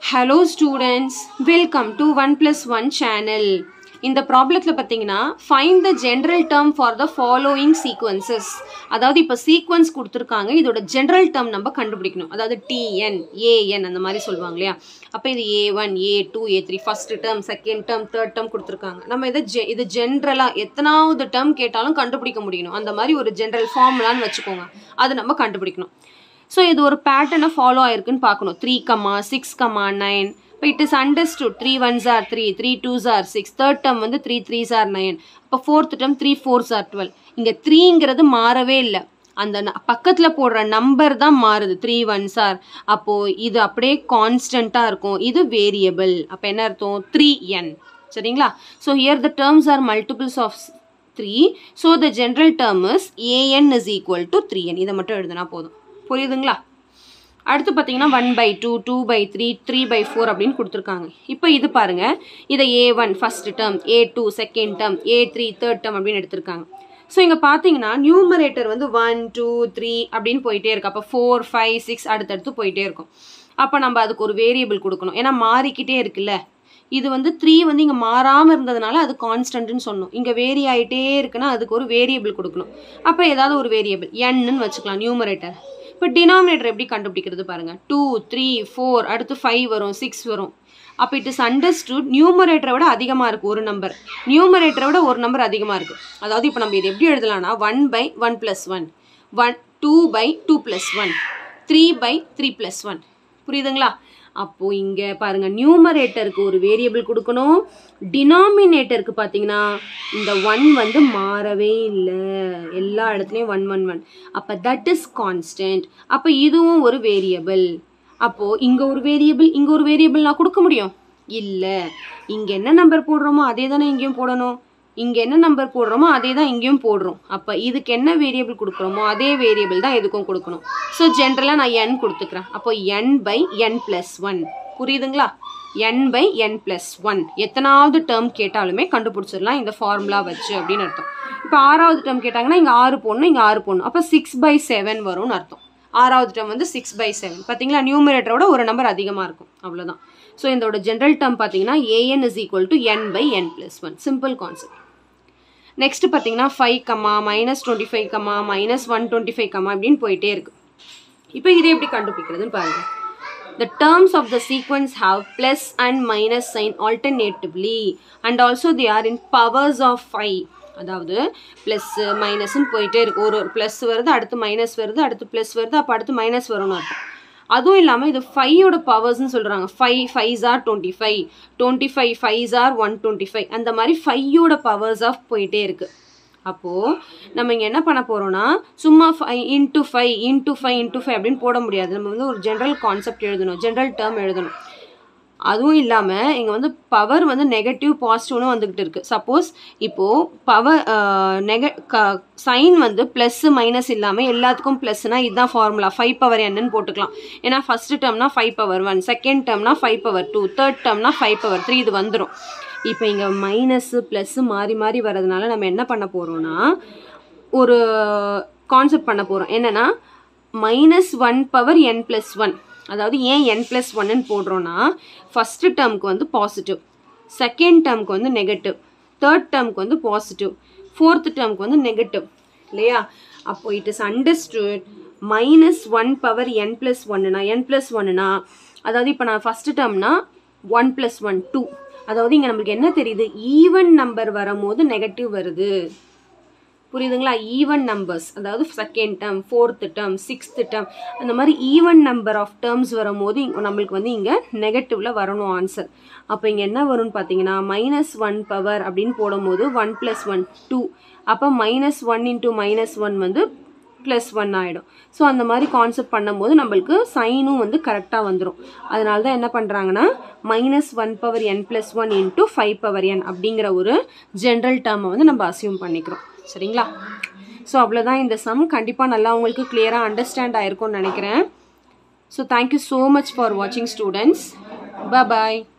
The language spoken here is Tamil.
hello students welcome to one plus one channel இந்த ப்ராப்ளத்தில் பார்த்தீங்கன்னா find the general term for the following sequences அதாவது இப்போ சீக்வன்ஸ் கொடுத்துருக்காங்க இதோட ஜென்ரல் டேர்ம் நம்ம கண்டுபிடிக்கணும் அதாவது டிஎன் ஏஎன் அந்த மாதிரி சொல்லுவாங்க இல்லையா அப்போ இது a one a two a three first term second term third term கொடுத்துருக்காங்க நம்ம இதை ஜெ இது ஜென்ரலாக எத்தனாவது டேர்ம் கேட்டாலும் கண்டுபிடிக்க முடியணும் அந்த மாதிரி ஒரு ஜென்ரல் ஃபார்முலான்னு வச்சுக்கோங்க அது நம்ம கண்டுபிடிக்கணும் ஸோ இது ஒரு பேட்டர்னை ஃபாலோ ஆயிருக்குன்னு பார்க்கணும் three comma six comma nine இப்போ it is understood three ones are three three twos are six third term வந்து த்ரீ த்ரீஸ் ஆர் நைன் இப்போ fourth term three fours are twelve இங்கே த்ரீங்கிறது மாறவே இல்லை அந்த பக்கத்தில் போடுற நம்பர் தான் மாறுது த்ரீ ஒன்ஸ் ஆர் அப்போது இது அப்படியே கான்ஸ்டண்ட்டாக இருக்கும் இது வேரியபிள் அப்போ என்ன அர்த்தம் த்ரீ என் சரிங்களா so here the terms are multiples of three so the general term is a n is equal to three n இதை மட்டும் எழுதுனா போதும் புரியுதுங்களா அடுத்து பார்த்தீங்கன்னா one by two two by three three by four அப்படின்னு கொடுத்துருக்காங்க இப்போ இது பாருங்க இதை a one first term a two second term a three third term அப்படின்னு எடுத்திருக்காங்க ஸோ இங்கே பார்த்தீங்கன்னா நியூமரேட்டர் வந்து ஒன் டூ த்ரீ அப்படின்னு போயிட்டே இருக்கு அப்போ ஃபோர் ஃபைவ் சிக்ஸ் அடுத்தடுத்து போயிட்டே இருக்கும் அப்போ நம்ம அதுக்கு ஒரு வேரியபிள் கொடுக்கணும் ஏன்னா மாறிக்கிட்டே இருக்குல்ல இது வந்து த்ரீ வந்து இங்கே மாறாமல் இருந்ததுனால அது கான்ஸ்டன்ட்னு சொன்னோம் இங்கே வேரி ஆகிட்டே இருக்குன்னா அதுக்கு ஒரு வேரியபிள் கொடுக்கணும் அப்போ ஏதாவது ஒரு வேரியபிள் என்னன்னு வச்சுக்கலாம் நியூமரேட்டர் இப்போ டினாமினேட்டர் எப்படி கண்டுபிடிக்கிறது பாருங்கள் டூ த்ரீ ஃபோர் அடுத்து ஃபைவ் வரும் சிக்ஸ் வரும் அப்போ இட் இஸ் அண்டர்ஸ்டுட் நியூமரேட்டரை விட அதிகமாக இருக்குது ஒரு நம்பர் நியூமரேட்டரை விட ஒரு நம்பர் அதிகமாக இருக்குது அதாவது இப்போ நம்ம இது எப்படி எழுதலாம்னா one by one plus one one two by two plus one three by three plus one புரியுதுங்களா அப்போது இங்கே பாருங்கள் நியூமரேட்டருக்கு ஒரு வேரியபிள் கொடுக்கணும் டினாமினேட்டருக்கு பார்த்தீங்கன்னா இந்த ஒன் வந்து மாறவே இல்லை எல்லா இடத்துலையும் ஒன் ஒன் ஒன் அப்போ தட் இஸ் கான்ஸ்டன்ட் அப்போ இதுவும் ஒரு வேரியபிள் அப்போது இங்கே ஒரு வேரியபிள் இங்கே ஒரு வேரியபிள் நான் கொடுக்க முடியும் இல்லை இங்கே என்ன நம்பர் போடுறோமோ அதே தானே இங்கேயும் போடணும் இங்கே என்ன நம்பர் போடுறோமோ அதே தான் இங்கேயும் போடுறோம் அப்போ இதுக்கு என்ன வேரியபிள் கொடுக்குறோமோ அதே வேரியபிள் தான் எதுக்கும் கொடுக்கணும் ஸோ ஜென்ரலாக நான் என் கொடுத்துக்கிறேன் அப்போ n by n plus one புரியுதுங்களா n by n plus one எத்தனாவது டேர்ம் கேட்டாலுமே கண்டுபிடிச்சிடலாம் இந்த ஃபார்முலா வச்சு அப்படின்னு அர்த்தம் இப்போ ஆறாவது டேர்ம் கேட்டாங்கன்னா இங்கே ஆறு போடணும் இங்கே ஆறு போடணும் அப்போ சிக்ஸ் பை செவன் வரும்னு அர்த்தம் ஆறாவது டேர்ம் வந்து சிக்ஸ் பை செவன் பார்த்தீங்களா நியூமரேட்டரோட ஒரு நம்பர் அதிகமாக இருக்கும் அவ்வளோதான் ஸோ இதோட ஜென்ரல் டேர்ம் பார்த்தீங்கன்னா a n is equal to n by n plus one simple concept next பார்த்தீங்கன்னா five comma minus twenty five comma minus one twenty five comma அப்படின்னு போயிட்டே இருக்கு இப்போ இதை எப்படி கண்டுபிடிக்கிறதுன்னு பாருங்கள் The terms of the sequence have plus and minus sign alternatively and also they are in powers of 5 அதாவது ப்ளஸ் மைனஸ்ன்னு போயிட்டே இருக்கு ஒரு ஒரு ப்ளஸ் வருது அடுத்து மைனஸ் வருது அடுத்து ப்ளஸ் வருது அப்போ அடுத்து மைனஸ் வரும்னு அர்த்தம் அதுவும் இல்லாமல் இது ஃபைவோட பவர்ஸ்னு சொல்கிறாங்க five five are twenty five twenty five five are one twenty five அந்த மாதிரி ஃபையோட பவர்ஸ் ஆஃப் போயிட்டே இருக்குது அப்போது நம்ம இங்கே என்ன பண்ண போகிறோம்னா சும்மா five into five into five into five அப்படின்னு போட முடியாது நம்ம வந்து ஒரு ஜென்ரல் கான்செப்ட் எழுதணும் ஜென்ரல் டேர்ம் எழுதணும் அதுவும் இல்லாமல் இங்கே வந்து பவர் வந்து நெகட்டிவ் பாசிட்டிவ்னு வந்துக்கிட்டு இருக்குது சப்போஸ் இப்போது பவர் நெக க சைன் வந்து ப்ளஸ்ஸு மைனஸ் இல்லாமல் எல்லாத்துக்கும் ப்ளஸ்னால் இதுதான் ஃபார்முலா ஃபைவ் பவர் என்னன்னு போட்டுக்கலாம் ஏன்னா ஃபஸ்ட்டு டேர்ம்னா ஃபைவ் பவர் ஒன் செகண்ட் டேர்ம்னா ஃபைவ் பவர் டூ தேர்ட் டேர்ம்னா ஃபைவ் பவர் த்ரீ இது வந்துடும் இப்போ இங்கே மைனஸ்ஸு ப்ளஸ்ஸு மாறி மாறி வர்றதுனால நம்ம என்ன பண்ண போகிறோம்னா ஒரு கான்செப்ட் பண்ண போகிறோம் என்னென்னா minus one power n plus one அதாவது ஏன் என் ப்ளஸ் ஒன்னு போடுறோன்னா ஃபஸ்ட்டு டேர்முக்கு வந்து பாசிட்டிவ் செகண்ட் டேர்முக்கு வந்து நெகட்டிவ் தேர்ட் டேர்முக்கு வந்து பாசிட்டிவ் ஃபோர்த் டேர்முக்கு வந்து நெகட்டிவ் இல்லையா அப்போ it is understood minus one power n plus ஒன்னுனா என் ப்ளஸ் ஒன்னுனா அதாவது இப்போ நான் ஃபஸ்ட்டு டேர்ம்னா ஒன் ப்ளஸ் ஒன் டூ அதாவது இங்கே நம்மளுக்கு என்ன தெரியுது ஈவன் நம்பர் வரும்போது நெகட்டிவ் வருது புரியுதுங்களா ஈவன் நம்பர்ஸ் அதாவது second term fourth term sixth term அந்த மாதிரி ஈவன் நம்பர் ஆஃப் டேர்ம்ஸ் வரும்போது நம்மளுக்கு வந்து இங்கே நெகட்டிவில் வரணும் ஆன்சர் அப்போ இங்கே என்ன வரும்னு பார்த்தீங்கன்னா மைனஸ் ஒன் பவர் அப்படின்னு போடும்போது ஒன் ப்ளஸ் ஒன் டூ அப்போ minus one into minus one வந்து ப்ளஸ் ஒன் ஆகிடும் ஸோ அந்த மாதிரி கான்செப்ட் பண்ணும்போது நம்மளுக்கு சைனும் வந்து கரெக்டாக வந்துடும் அதனால தான் என்ன பண்ணுறாங்கன்னா minus one power n plus one into five power n அப்படிங்கிற ஒரு ஜென்ரல் டேர்மை வந்து நம்ம அசியூம் பண்ணிக்கிறோம் சரிங்களா ஸோ அவ்வளோதான் இந்த சம் கண்டிப்பாக நல்லா உங்களுக்கு கிளியராக அண்டர்ஸ்டாண்ட் ஆயிருக்கும்னு நினைக்கிறேன் so thank you so much for வாட்சிங் ஸ்டூடெண்ட்ஸ் பாய்